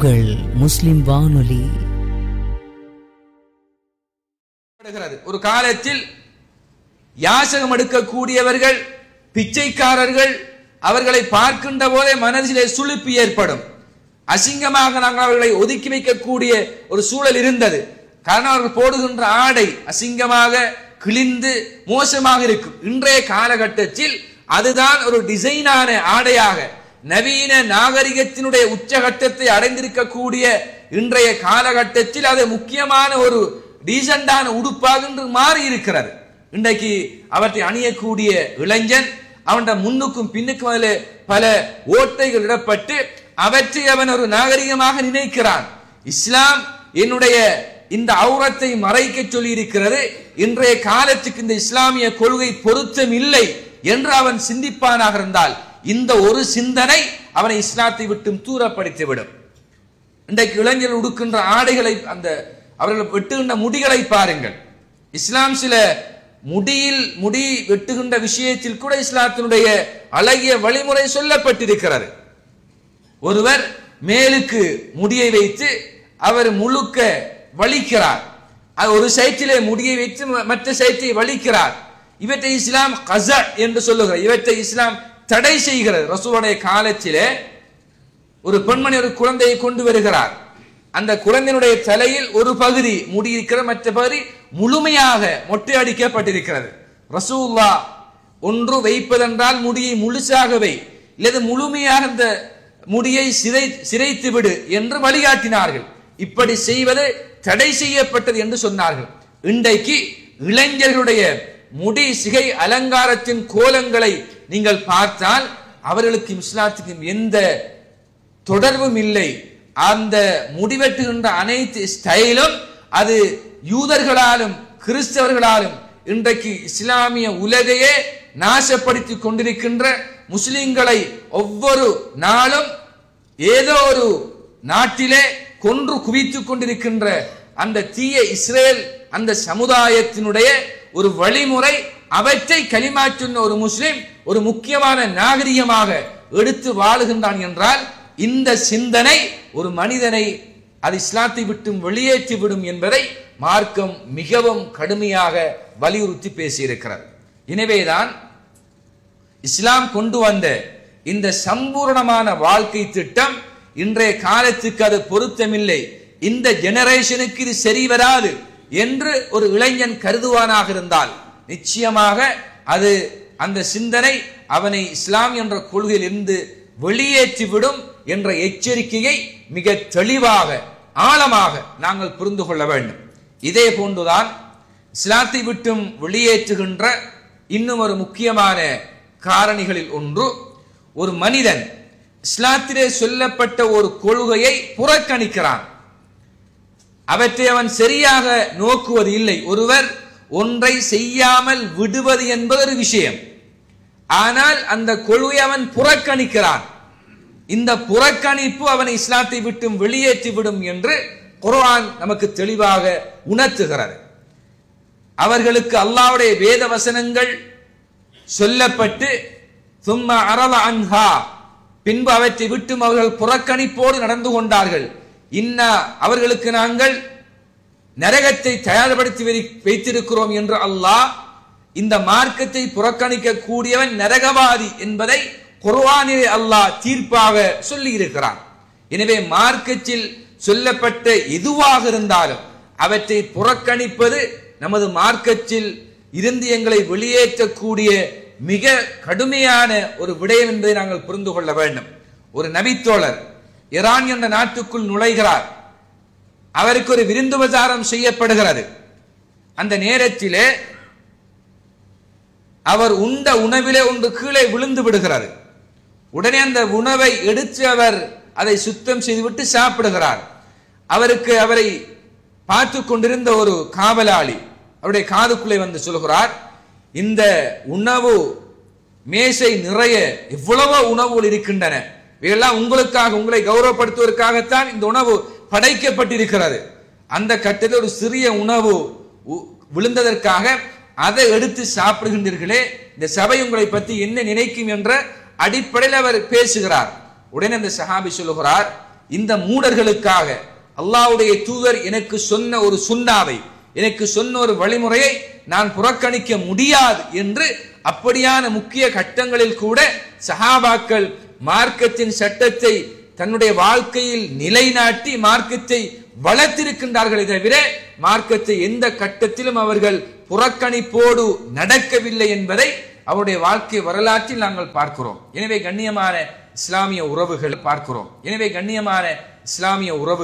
உங்கள் முஸ்லிம் வானொலி படுகிறது. ஒரு காலத்தில் யாசகம் எடுக்கக்கூடியவர்கள் பிச்சைக்காரர்கள் அவர்களை பார்க்கின்ற போதே மனதிலே சுளுப்பி ஏற்படும் அசிங்கமாக நாங்கள் அவர்களை ஒதுக்கி வைக்கக்கூடிய ஒரு சூழல் இருந்தது காரணம் அவர்கள் போடுகின்ற ஆடை அசிங்கமாக கிழிந்து மோசமாக இருக்கும் இன்றைய காலகட்டத்தில் அதுதான் ஒரு டிசைனான ஆடையாக நவீன நாகரிகத்தினுடைய உச்சகட்டத்தை அடைந்திருக்கக்கூடிய இன்றைய காலகட்டத்தில் அது முக்கியமான ஒரு டீசெண்டான உடுப்பாக இன்று மாறி இருக்கிறது இன்றைக்கு அவற்றை அணியக்கூடிய இளைஞன் அவன் முன்னுக்கும் பின்னுக்கும் அதில் பல ஓட்டைகள் இடப்பட்டு அவற்றை அவன் ஒரு நாகரிகமாக நினைக்கிறான் இஸ்லாம் என்னுடைய இந்த அவுரத்தை மறைக்க சொல்லி இருக்கிறது இன்றைய காலத்துக்கு இந்த இஸ்லாமிய கொள்கை பொருத்தம் இல்லை என்று அவன் சிந்திப்பானாக இருந்தால் இந்த ஒரு சிந்தனை அவனை இஸ்லாத்தை விட்டும் தூரப்படுத்திவிடும் இன்றைக்கு இளைஞர்கள் உடுக்கின்ற ஆடைகளை அந்த அவர்கள் வெட்டுகின்ற முடிகளை பாருங்கள் இஸ்லாம் சில முடியில் முடி வெட்டுகின்ற விஷயத்தில் கூட இஸ்லாத்தினுடைய அழகிய வழிமுறை சொல்லப்பட்டிருக்கிறது ஒருவர் மேலுக்கு முடியை வைத்து அவர் முழுக்க வலிக்கிறார் அது ஒரு சைட்டிலே முடியை வைத்து ம- மற்ற சைட்டை வலிக்கிறார் இவற்றை இஸ்லாம் கச என்று சொல்லுகிறார் இவற்றை இஸ்லாம் தடை செய்கிறது ரசூலுடைய காலத்திலே ஒரு பெண்மணி ஒரு குழந்தையை கொண்டு வருகிறார் அந்த குழந்தையினுடைய தலையில் ஒரு பகுதி முடி இருக்கிற மற்ற பகுதி முழுமையாக மொட்டை அடிக்கப்பட்டிருக்கிறது ரசூல்லா ஒன்று வைப்பதென்றால் முடியை முழுசாக வை இல்லது முழுமையாக அந்த முடியை சிதை சிரைத்து விடு என்று வழிகாட்டினார்கள் இப்படி செய்வது தடை செய்யப்பட்டது என்று சொன்னார்கள் இன்றைக்கு இளைஞர்களுடைய முடி சிகை அலங்காரத்தின் கோலங்களை நீங்கள் பார்த்தால் அவர்களுக்கும் இஸ்லாத்துக்கும் எந்த தொடர்பும் இல்லை அந்த முடிவெட்டுகின்ற அனைத்து ஸ்டைலும் அது யூதர்களாலும் கிறிஸ்தவர்களாலும் இன்றைக்கு இஸ்லாமிய உலகையே நாசப்படுத்தி கொண்டிருக்கின்ற முஸ்லிம்களை ஒவ்வொரு நாளும் ஏதோ ஒரு நாட்டிலே கொன்று குவித்துக் கொண்டிருக்கின்ற அந்த தீய இஸ்ரேல் அந்த சமுதாயத்தினுடைய ஒரு வழிமுறை அவற்றை களிமா சொன்ன ஒரு முஸ்லிம் ஒரு முக்கியமான நாகரிகமாக எடுத்து வாழுகின்றான் என்றால் இந்த சிந்தனை ஒரு மனிதனை அது இஸ்லாத்தை விட்டும் வெளியேற்றி விடும் என்பதை மார்க்கம் மிகவும் கடுமையாக வலியுறுத்தி பேசியிருக்கிறது எனவேதான் இஸ்லாம் கொண்டு வந்த இந்த சம்பூர்ணமான வாழ்க்கை திட்டம் இன்றைய காலத்துக்கு அது பொருத்தமில்லை இந்த ஜெனரேஷனுக்கு இது சரி வராது என்று ஒரு இளைஞன் கருதுவானாக இருந்தால் நிச்சயமாக அது அந்த சிந்தனை அவனை இஸ்லாம் என்ற கொள்கையில் இருந்து வெளியேற்றிவிடும் என்ற எச்சரிக்கையை மிக தெளிவாக ஆழமாக நாங்கள் புரிந்து கொள்ள வேண்டும் இதே போன்றுதான் இஸ்லாத்தை விட்டும் வெளியேற்றுகின்ற இன்னும் ஒரு முக்கியமான காரணிகளில் ஒன்று ஒரு மனிதன் இஸ்லாத்திலே சொல்லப்பட்ட ஒரு கொள்கையை புறக்கணிக்கிறான் அவற்றை அவன் சரியாக நோக்குவது இல்லை ஒருவர் ஒன்றை செய்யாமல் விடுவது என்பது ஒரு விஷயம் ஆனால் அந்த கொள்கையை அவன் புறக்கணிக்கிறான் இந்த புறக்கணிப்பு அவனை இஸ்லாத்தை விட்டும் வெளியேற்றி விடும் என்று குர்ஆன் நமக்கு தெளிவாக உணர்த்துகிறது அவர்களுக்கு அல்லாஹ்வுடைய வேத வசனங்கள் சொல்லப்பட்டு சும்மா அரல அன்ஹா பின்பு அவற்றை விட்டும் அவர்கள் புறக்கணிப்போடு நடந்து கொண்டார்கள் இன்னா அவர்களுக்கு நாங்கள் நரகத்தை தயார்படுத்தி வை- வைத்திருக்கிறோம் என்று அல்லாஹ் இந்த மார்க்கத்தை புறக்கணிக்க கூடியவன் நரகவாதி என்பதை குர்ஆனிலே அல்லாஹ் தீர்ப்பாக சொல்லி இருக்கிறான் எனவே மார்க்கத்தில் சொல்லப்பட்ட எதுவாக இருந்தாலும் அவற்றை புறக்கணிப்பது நமது மார்க்கத்தில் இருந்து எங்களை வெளியேற்றக்கூடிய மிக கடுமையான ஒரு விடயம் என்பதை நாங்கள் புரிந்து கொள்ள வேண்டும் ஒரு நபித்தோழர் ஈரான் என்ற நாட்டுக்குள் நுழைகிறார் அவருக்கு ஒரு விருந்துபசாரம் செய்யப்படுகிறது அந்த நேரத்திலே அவர் உண்ட உணவிலே ஒன்று கீழே விழுந்து விடுகிறது உடனே அந்த உணவை எடுத்து அவர் அதை சுத்தம் செய்துவிட்டு சாப்பிடுகிறார் அவருக்கு அவரை பார்த்து கொண்டிருந்த ஒரு காவலாளி அவருடைய காதுக்குள்ளே வந்து சொல்கிறார் இந்த உணவு மேசை நிறைய எவ்வளவோ உணவுகள் இருக்கின்றன இவையெல்லாம் உங்களுக்காக உங்களை கௌரவப்படுத்துவதற்காகத்தான் இந்த உணவு படைக்கப்பட்டிருக்கிறது அந்த கட்டத்தில் ஒரு சிறிய உணவு உ- விழுந்ததற்காக அதை எடுத்து சாப்பிடுகின்றீர்களே இந்த சபை உங்களை பற்றி என்ன நினைக்கும் என்ற அடிப்படையில் அவர் பேசுகிறார் உடனே அந்த சஹாபி சொல்லுகிறார் இந்த மூடர்களுக்காக அல்லாஹ்வுடைய தூதர் எனக்கு சொன்ன ஒரு சுண்ணாவை எனக்கு சொன்ன ஒரு வழிமுறையை நான் புறக்கணிக்க முடியாது என்று அப்படியான முக்கிய கட்டங்களில் கூட சஹாபாக்கள் மார்க்கத்தின் சட்டத்தை தன்னுடைய வாழ்க்கையில் நிலைநாட்டி மார்க்கத்தை வளர்த்திருக்கின்றார்களே தவிர மார்க்கத்தை எந்த கட்டத்திலும் அவர்கள் புறக்கணிப்போடு நடக்கவில்லை என்பதை அவருடைய வாழ்க்கை வரலாற்றில் நாங்கள் பார்க்கிறோம் எனவே கண்ணியமான இஸ்லாமிய உறவுகள் பார்க்கிறோம் எனவே கண்ணியமான இஸ்லாமிய உறவு